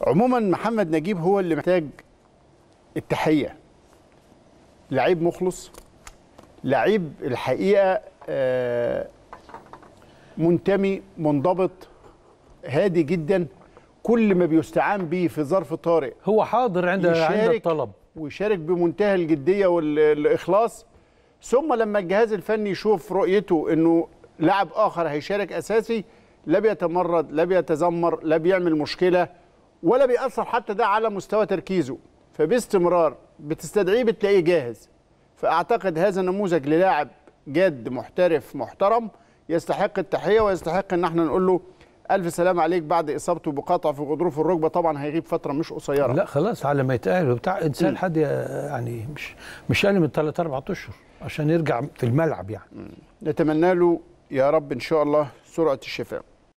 عموما محمد نجيب هو اللي محتاج التحيه لعيب مخلص لعيب الحقيقه آه، منتمي منضبط هادي جدا كل ما بيستعان به في ظرف طارئ هو حاضر عند عند يشارك الطلب ويشارك بمنتهى الجديه والاخلاص ثم لما الجهاز الفني يشوف رؤيته انه لاعب اخر هيشارك اساسي لا بيتمرد لا بيتذمر لا بيعمل مشكله ولا بيأثر حتى ده على مستوى تركيزه فباستمرار بتستدعيه بتلاقيه جاهز فاعتقد هذا نموذج للاعب جاد محترف محترم يستحق التحيه ويستحق ان احنا نقول له الف سلام عليك بعد اصابته بقطع في غضروف الركبه طبعا هيغيب فتره مش قصيره لا خلاص على ما يتأهل وبتاع انسان حد يعني مش مش اقل من 3 4 اشهر عشان يرجع في الملعب يعني نتمنى له يا رب ان شاء الله سرعه الشفاء